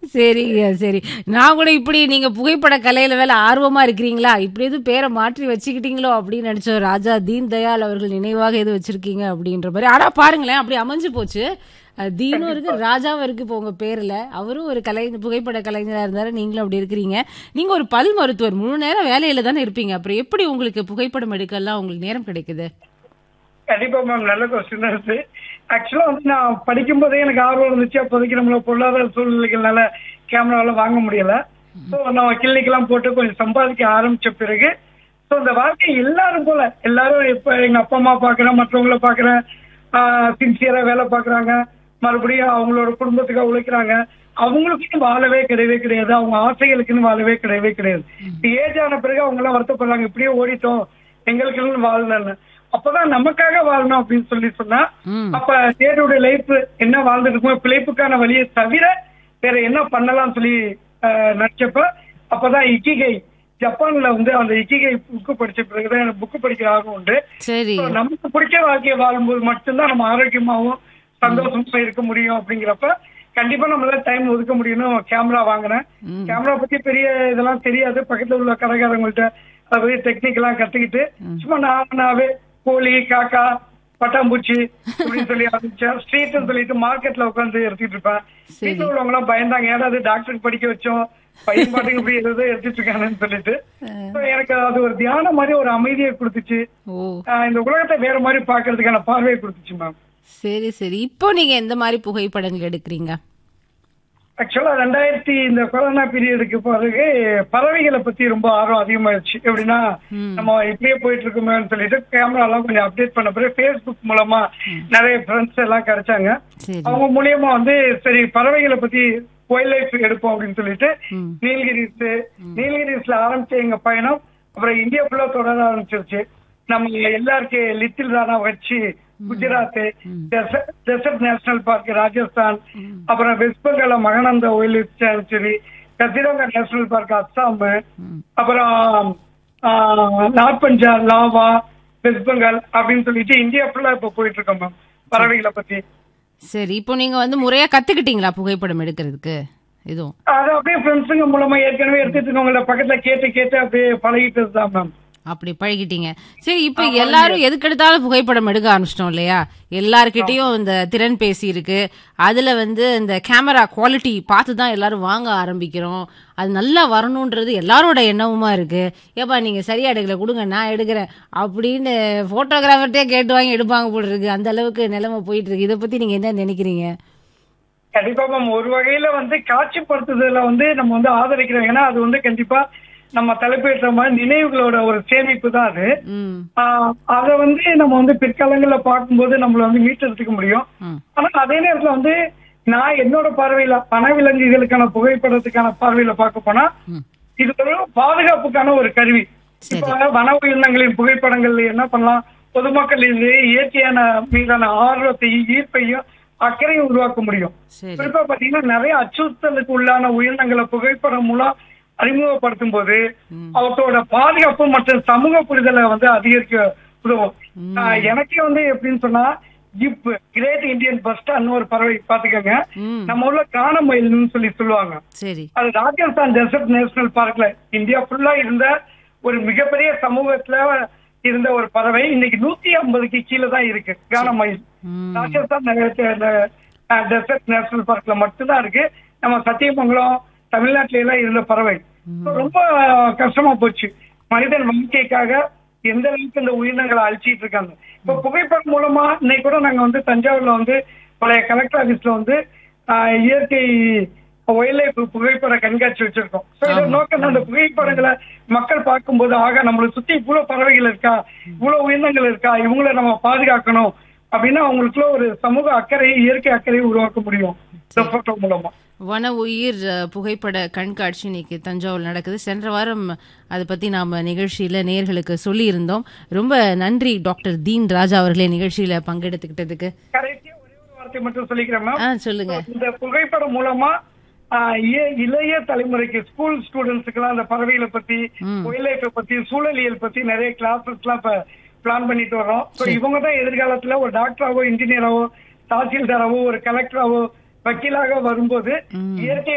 சரிங்க சரி நான் கூட இப்படி நீங்க புகைப்பட கலையில வேலை ஆர்வமா இருக்கிறீங்களா இப்படி எதுவும் பேரை மாற்றி வச்சுக்கிட்டீங்களோ அப்படின்னு நினைச்சோம் ராஜா தீன் தயாள் அவர்கள் நினைவாக எது வச்சிருக்கீங்க அப்படின்ற மாதிரி ஆனா பாருங்களேன் அப்படி அமைஞ்சு போச்சு அஹ் தீனும் இருக்கு ராஜாவும் இருக்கு இப்போ உங்க பேர்ல அவரும் ஒரு கலை புகைப்பட கலைஞரா இருந்தாரு நீங்களும் அப்படி இருக்கிறீங்க நீங்க ஒரு பல் மருத்துவர் முழு நேரம் வேலையில தானே இருப்பீங்க அப்புறம் எப்படி உங்களுக்கு புகைப்படம் எடுக்கலாம் உங்களுக்கு நேரம் கிடைக்குது கண்டிப்பா மேம் நல்ல கொஸ்டின் இருக்கு ஆக்சுவலா வந்து நான் படிக்கும் போதே எனக்கு ஆர்வம் இருந்துச்சு அப்போதைக்கு நம்மள பொருளாதார சூழ்நிலைகள்னால கேமராவெல்லாம் வாங்க முடியல ஸோ நான் கிளினிக்கெல்லாம் போட்டு கொஞ்சம் சம்பாதிக்க ஆரம்பிச்ச பிறகு ஸோ இந்த வாழ்க்கை எல்லாரும் போல எல்லாரும் இப்ப எங்க அப்பா அம்மா பாக்குறேன் மற்றவங்கள பாக்குறேன் சின்சியரா வேலை பாக்குறாங்க மறுபடியும் அவங்களோட குடும்பத்துக்காக உழைக்கிறாங்க அவங்களுக்குன்னு வாழவே கிடையவே கிடையாது அவங்க ஆசைகளுக்குன்னு வாழவே கிடையவே கிடையாது ஏஜ் ஆன பிறகு அவங்க எல்லாம் வருத்தப்படுறாங்க இப்படியே ஓடிட்டோம் எங்களுக்குன்னு வாழலன்னு அப்பதான் நமக்காக வாழணும் அப்படின்னு சொல்லி சொன்னா ம் அப்ப தேடுடைய லைஃப் என்ன வாழ்ந்துட்டு இருக்கோம் பிழைப்புக்கான வழியை தவிர வேற என்ன பண்ணலாம் சொல்லி அஹ், நினைச்சப்ப அப்பதான் இக்கிகை ஜப்பான்ல வந்து அந்த இக்கிகை புக்கு படிச்ச பிறகுதான் எனக்கு புக்கு படிக்கிற ஆர்வம் உண்டு சரி So, நமக்கு பிடிச்ச வாழ்க்கையை வாழும்போது மட்டும்தான் நம்ம ஆரோக்கியமாவும் சந்தோஷமா இருக்க முடியும் அப்படிங்கிறப்ப கண்டிப்பா நம்மளால டைம் ஒதுக்க முடியும்னு கேமரா வாங்கினேன் ம். கேமரா பத்தி பெரிய இதெல்லாம் தெரியாது பக்கத்துல உள்ள கடைக்காரங்கள்ட்ட அதை பத்தி டெக்னிக் எல்லாம் கத்துக்கிட்டு சும்மா நானாவே கோழி காக்கா பட்டாம்பூச்சி அப்படின்னு சொல்லி ஆரம்பிச்சேன் ஸ்ட்ரீட்னு சொல்லிட்டு மார்க்கெட்ல உட்காந்து எடுத்துட்டு இருப்பேன் சரி. வீட்டுல உள்ளவங்க எல்லாம் பயந்தாங்க ஏன்னா அது டாக்டருக்கு படிக்க வச்சோம் பையன் பாட்டுக்கு இப்படி ஏதோ எடுத்துட்டு இருக்காங்கன்னு சொல்லிட்டு So, எனக்கு அது ஒரு தியானம் மாதிரி ஒரு அமைதியை கொடுத்துச்சு ஓ ஆஹ் இந்த உலகத்தை வேற மாதிரி பாக்குறதுக்கான பார்வையை கொடுத்துச்சு மேம் சரி சரி இப்போ நீங்க எந்த மாதிரி புகைப்படங்கள் எடுக்கிறீங்க ஆக்சுவலா ரெண்டாயிரத்தி இந்த கொரோனா பீரியடுக்கு பிறகு பறவைகளை பத்தி ரொம்ப ஆர்வம் அதிகமாயிருச்சு எப்படின்னா ம். நம்ம இப்படியே போயிட்டு இருக்கோமேன்னு சொல்லிட்டு கேமரா எல்லாம் கொஞ்சம் அப்டேட் பண்ண பிறகு ஃபேஸ்புக் மூலமா நிறைய ஃப்ரெண்ட்ஸ் எல்லாம் கிடைச்சாங்க சரி அவங்க மூலியமா வந்து சரி பறவைகளை பத்தி வைல்ட் லைஃப் எடுப்போம் அப்படின்னு சொல்லிட்டு ம் நீலகிரிஸ் நீலகிரிஸ்ல ஆரம்பிச்ச எங்க பயணம் அப்புறம் இந்தியா ஃபுல்லா தொடர ஆரம்பிச்சிருச்சு நம்ம எல்லாருக்கும் லிட்டில் ராணா வச்சு Gujarat desert national park Rajasthan அப்புறம் வெஸ்ட் பெங்கால Mahananda wildlife sanctuary Kaziranga national park Assam ம். அப்புறம் ஆஹ், நார்த் பஞ்சாப் லாவா வெஸ்ட் பெங்கால் அப்படின்னு சொல்லிட்டு இந்தியா ஃபுல்லா இப்ப போயிட்டு இருக்கோம் மேம் பறவைகளை பத்தி சரி இப்போ நீங்க வந்து முறையா கத்துக்கிட்டீங்களா புகைப்படம் எடுக்கிறதுக்கு இதுவும் அது அப்படியே ஃப்ரெண்ட்ஸுங்க மூலமா ஏற்கனவே எடுத்துட்டு இருக்கவங்கள பக்கத்துல கேட்டு கேட்டு அப்படியே பழகிட்டு தான் மேம் அப்படி பழகிட்டீங்க சரி இப்போ எல்லாரும் எதுக்கெடுத்தாலும் புகைப்படம் எடுக்க ஆரம்பிச்சிட்டோம் இல்லையா எல்லார்கிட்டயும் இந்த திறன் பேசி இருக்கு அதுல வந்து இந்த கேமரா குவாலிட்டி பார்த்து தான் எல்லாரும் வாங்க ஆரம்பிக்கிறோம் அது நல்லா வரணுன்றது எல்லாரோட எண்ணமுமா இருக்கு ஏப்பா நீங்க சரியா எடுக்கல கொடுங்க நான் எடுக்கிறேன் அப்படின்னு போட்டோகிராஃபர்ட்டே கேட்டு வாங்கி எடுப்பாங்க போல இருக்கு அந்த அளவுக்கு நிலைமை போயிட்டு இருக்கு இதை பத்தி நீங்க என்ன நினைக்கிறீங்க கண்டிப்பா மேம் ஒரு வகையில வந்து காட்சிப்படுத்துதல வந்து நம்ம வந்து ஆதரிக்கிறோம் ஏன்னா அது வந்து கண்டிப்பா நம்ம தலைப்பேற்ற மாதிரி நினைவுகளோட ஒரு சேமிப்பு தான் அது ம் ஆஹ் அதை வந்து நம்ம வந்து பிற்காலங்கள்ல பார்க்கும்போது நம்மள வந்து மீட்டெடுத்துக்க முடியும் ம் ஆனா அதே நேரத்துல வந்து நான் என்னோட பார்வையில வனவிலங்குகளுக்கான புகைப்படத்துக்கான பார்வையில பார்க்க போனா ம் இது ஒரு பாதுகாப்புக்கான ஒரு கருவி சரி. இப்ப வன உயிரினங்களின் புகைப்படங்கள் என்ன பண்ணலாம் பொதுமக்கள் இது இயற்கையான மீதான ஆர்வத்தையும் ஈர்ப்பையும் அக்கறையும் உருவாக்க முடியும் சரி குறிப்பா பாத்தீங்கன்னா நிறைய அச்சுறுத்தலுக்கு உள்ளான உயிரினங்களை புகைப்படம் மூலம் அறிமுகப்படுத்தும் போது ம். அவற்றோட பாதுகாப்பு மற்றும் சமூக புரிதலை வந்து அதிகரிக்க உதவும் ஆஹ் எனக்கே வந்து எப்படின்னு சொன்னா ஜிப் கிரேட் இந்தியன் பஸ்டான்னு ஒரு பறவை பாத்துக்கோங்க ம் நம்ம ஊர்ல காணமயில்னு சொல்லி சொல்லுவாங்க சரி அது ராஜஸ்தான் டெசர்ட் நேஷனல் பார்க்ல இந்தியா ஃபுல்லா இருந்த ஒரு மிகப்பெரிய சமூகத்துல இருந்த ஒரு பறவை இன்னைக்கு நூத்தி ஐம்பதுக்கு கீழே தான் இருக்கு கானமயில் ம் ராஜஸ்தான் டெசர்ட் நேஷனல் பார்க்ல மட்டும்தான் இருக்கு நம்ம சத்தியமங்கலம் தமிழ்நாட்டுல எல்லாம் இருந்த பறவை So, ரொம்ப கஷ்டமா போச்சு மனிதன் வாழ்க்கைக்காக எந்த அளவுக்கு இந்த உயிரினங்களை அழிச்சிட்டு இருக்காங்க இப்ப புகைப்படம் மூலமா இன்னைக்கு கூட நாங்க வந்து தஞ்சாவூர்ல வந்து பழைய கலெக்டர் ஆபீஸ்ல வந்து ஆஹ், இயற்கை ஒயில்ட் லைஃப் புகைப்பட கண்காட்சி வச்சிருக்கோம் So, இதோட நோக்கம் அந்த புகைப்படங்களை மக்கள் பார்க்கும்போது ஆக நம்மளை சுத்தி இவ்வளவு பறவைகள் இருக்கா இவ்வளவு உயிரினங்கள் இருக்கா இவங்கள நம்ம பாதுகாக்கணும் அப்படின்னா அவங்களுக்குள்ள ஒரு சமூக அக்கறை இயற்கை அக்கறையை உருவாக்க முடியும் இந்த போட்டோ மூலமா வன உயிர் அஹ், புகைப்பட கண்காட்சி இன்னைக்கு தஞ்சாவூர் நடக்குது சென்ற வாரம் அதை பத்தி நாம நிகழ்ச்சியில நேர்களுக்கு சொல்லியிருந்தோம் ரொம்ப நன்றி டாக்டர் தீன் ராஜா அவர்களே நிகழ்ச்சியில பங்கெடுத்துக்கிட்டதுக்கு கடைசியா ஒரே ஒரு வார்த்தை மட்டும் சொல்லிக்கிறேன் மேம் ஆ சொல்லுங்க இந்த புகைப்படம் மூலமா ஆஹ், இய- இளைய தலைமுறைக்கு ஸ்கூல் ஸ்டூடெண்ட்ஸ்க்குலாம் அந்த பறவைகளை பத்தி ம். ஒயில்ட் லைஃப் பத்தி சூழலியல் பத்தி நிறைய கிளாஸஸ் எல்லாம் இப்ப பிளான் பண்ணிட்டு வர்றோம் ஸோ இவங்க தான் எதிர்காலத்துல ஒரு டாக்டராவோ இன்ஜினியராவோ தாசில்தாராவோ ஒரு கலெக்டராவோ வக்கீலாக வரும்போது ம். இயற்கை